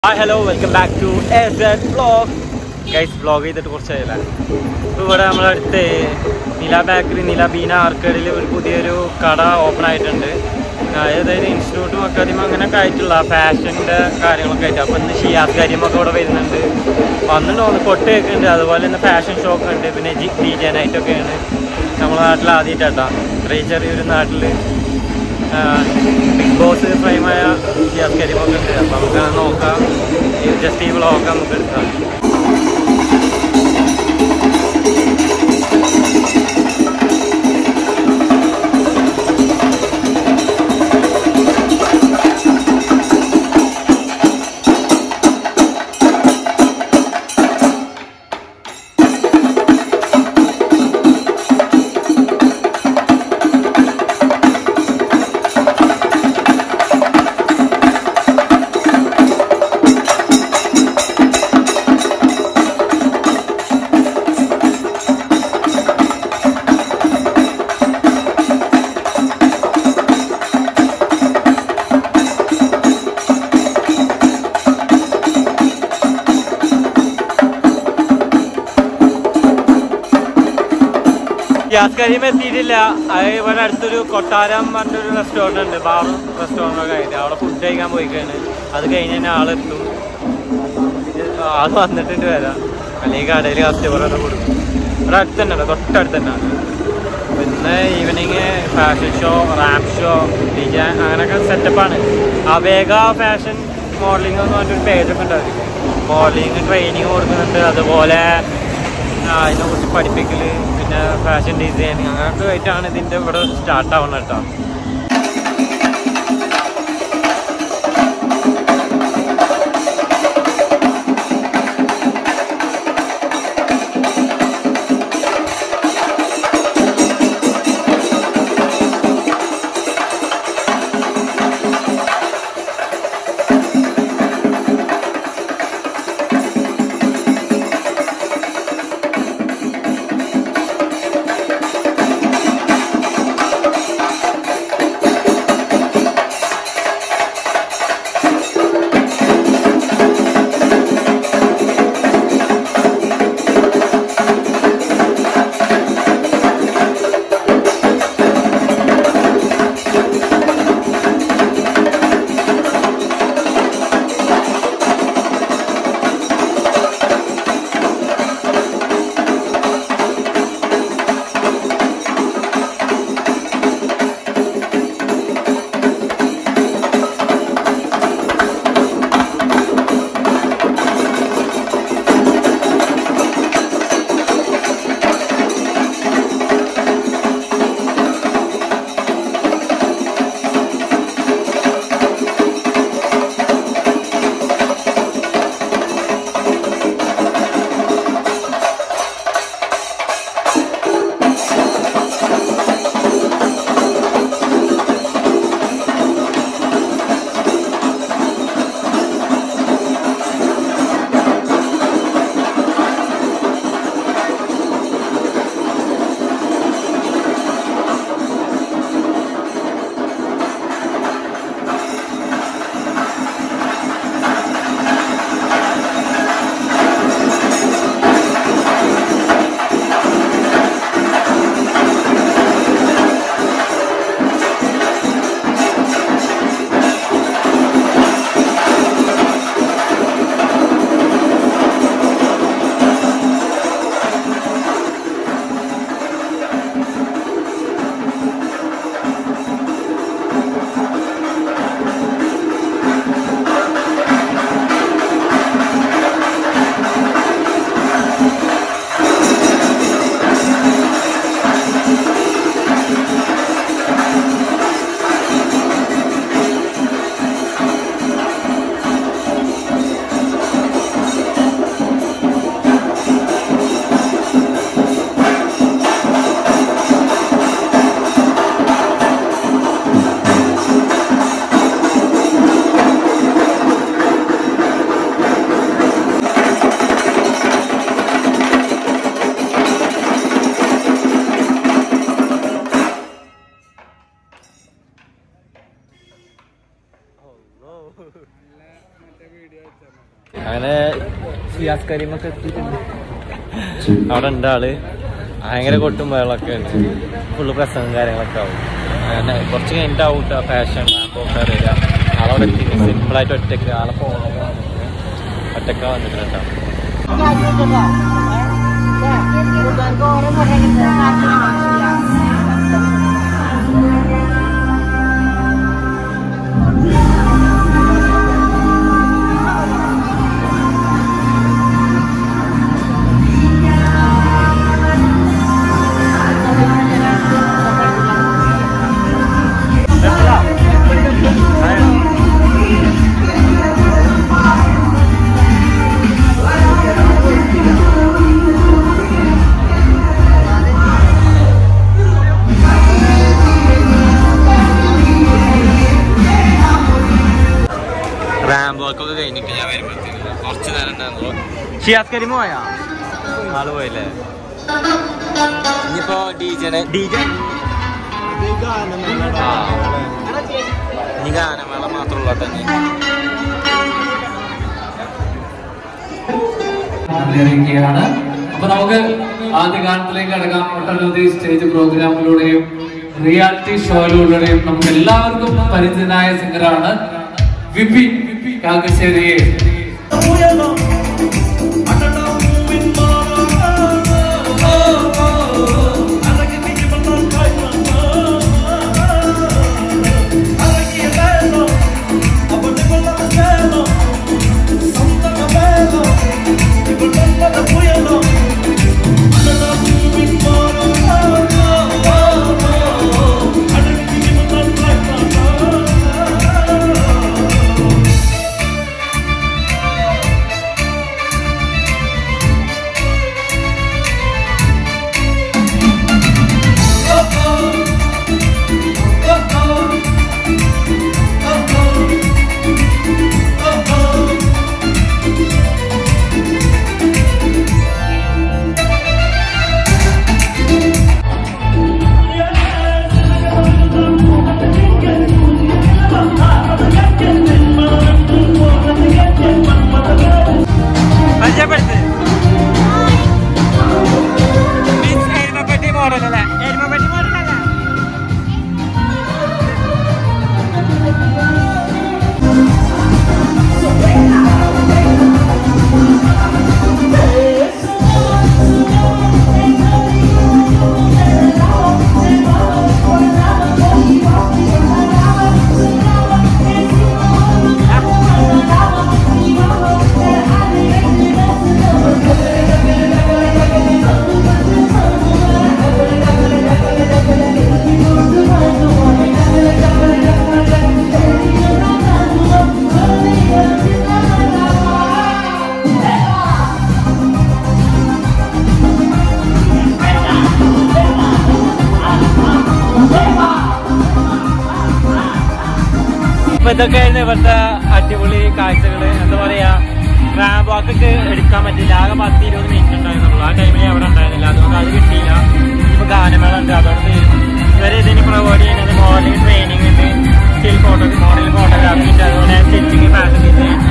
hi hello welcome back to S vlog guys vlog ചെയ്തിട്ട് കുറച്ചായില്ല ഇപ്പോൾ ഇവിടെ നമ്മുടെ അടുത്ത് നില ബേക്കറി നില ബീന ആർക്കേഡിൽ ഒരു പുതിയൊരു കട ഓപ്പൺ ആയിട്ടുണ്ട് അതായത് ഇൻസ്റ്റിറ്റ്യൂട്ടും അക്കാദമി അങ്ങനെയൊക്കെ ആയിട്ടുള്ള ഫാഷൻ്റെ കാര്യങ്ങളൊക്കെ ആയിട്ട് അപ്പോൾ ഇന്ന് ഷിയാസ് കാര്യമൊക്കെ ഇവിടെ വരുന്നുണ്ട് വന്നിട്ട് ഒന്ന് കൊട്ടയൊക്കെ ഉണ്ട് അതുപോലെ തന്നെ ഫാഷൻ ഷോപ്പ് ഉണ്ട് പിന്നെ ജി ഡി ജെ നൈറ്റൊക്കെയാണ് നമ്മുടെ നാട്ടിൽ ആദ്യമായിട്ടാട്ടോ ഇത്രയും ചെറിയൊരു നാട്ടിൽ ബിഗ് ബോസ് ഫ്രെയിമായ ഷിയാസ് കരിമൊക്കെ ഉണ്ട് അപ്പം നമുക്ക് നോക്കാം ജസ്റ്റ് ഈ വ്ളോഗ് നമുക്ക് എടുക്കാം ഗ്യാസ് കരിയും എത്തിയിട്ടില്ല അത് ഇവിടെ അടുത്തൊരു കൊട്ടാരം പറഞ്ഞൊരു റെസ്റ്റോറൻറ്റ് ഉണ്ട് ബാറും റെസ്റ്റോറൻറ്റും ഒക്കെ ആയിട്ട് അവിടെ ഫുഡ് കഴിക്കാൻ പോയിക്കാണ് അത് കഴിഞ്ഞ് തന്നെ ആളെത്തും ആൾ വന്നിട്ടുണ്ട് വരാം അല്ലെങ്കിൽ കടയിൽ കസ്റ്റമർ ഒന്ന് കൊടുക്കും ഇവിടെ അടുത്ത് തന്നെ ഉണ്ട് തൊട്ടടുത്ത് തന്നെയാണ് പിന്നെ evening fashion show ramp show design അങ്ങനെയൊക്കെ സെറ്റപ്പാണ് അവേഗ ഫാഷൻ മോഡലിംഗ് എന്ന് പറഞ്ഞൊരു പേജൊക്കെ ഉണ്ട് അവർക്ക് മോഡലിംഗ് ട്രെയിനിങ് കൊടുക്കുന്നുണ്ട് അതുപോലെ ആ, അതിനെക്കുറിച്ച് പഠിപ്പിക്കൽ പിന്നെ ഫാഷൻ ഡിസൈനിങ് അങ്ങനെയൊക്കെ ആയിട്ടാണ് ഇതിൻ്റെ ഇവിടെ സ്റ്റാർട്ട് ആവുന്നത് കേട്ടോ അങ്ങനെ സിയാസ് കരീമൊക്കെ എത്തിയിട്ടുണ്ട് അവിടെ ഉണ്ട് ആള് ഭയങ്കര കൊട്ടും ബഹളൊക്കെ ഉണ്ട് ഫുള്ള് പ്രസംഗം കാര്യങ്ങളൊക്കെ ആവും അങ്ങനെ കുറച്ച് കഴിഞ്ഞിട്ടാവും ഫാഷൻ റാമ്പൊക്കെ വരിക ആളവിടെ എത്തി സിമ്പിളായിട്ട് ഒറ്റക്ക് ആളെ ഫോണൊക്കെ ഒറ്റക്ക വന്നിട്ടുണ്ടോ റാമ്പ് വർക്കൊക്കെ കഴിഞ്ഞിട്ട് ഞാൻ വരുമ്പോഴത്തേക്ക് കുറച്ച് നേരം ഉണ്ടായിരുന്നു ഷിയാസ് കരീം പോയാ ആള് പോയില്ലേ ഇനിയിപ്പോ ഡീജനെ ഡീജ ആ ഇനി ഗാനമേള മാത്രമുള്ള തന്നെ ഇറങ്ങിയാണ് അപ്പൊ നമുക്ക് ആദ്യ ഗാനത്തിലേക്ക് അടക്കാം ഒട്ടനവധി സ്റ്റേജ് പ്രോഗ്രാമിലൂടെയും റിയാലിറ്റി ഷോയിലൂടെയും നമുക്ക് എല്ലാവർക്കും പരിചിതനായ സിംഗറാണ് വിപി കാക്കശ്ശേരിയെ പരിചയപ്പെടുത്ത് മീൻസ് എരുമപ്പെട്ടി മോഡൽ അല്ലേ എരുമപ്പെട്ടി മോഡൽ അല്ലേ അപ്പൊ ഇതൊക്കെയായിരുന്നു ഇവിടുത്തെ അടിപൊളി കാഴ്ചകള് എന്താ പറയാ റാമ്പ് വാക്കൊക്കെ എടുക്കാൻ പറ്റില്ല ആകെ പത്ത് ഇരുപത് മിനിറ്റ് ഉണ്ടായിരുന്നുള്ളൂ ആ ടൈമിൽ അവിടെ ഉണ്ടായിരുന്നില്ല അതുകൊണ്ട് അത് കിട്ടിയില്ല ഇപ്പൊ ഗാനമേള ഉണ്ട് അതുകൊണ്ട് ഇവരെ ഇതിന് പ്രൊവൈഡ് ചെയ്യുന്നത് മോഡലിംഗ് ട്രെയിനിങ് ഉണ്ട് സ്റ്റിൽ ഫോട്ടോ മോഡൽ ഫോട്ടോഗ്രാഫി ഉണ്ട് അതുപോലെ സ്റ്റിച്ചിങ് ഫാഷൻ ഡിസൈൻ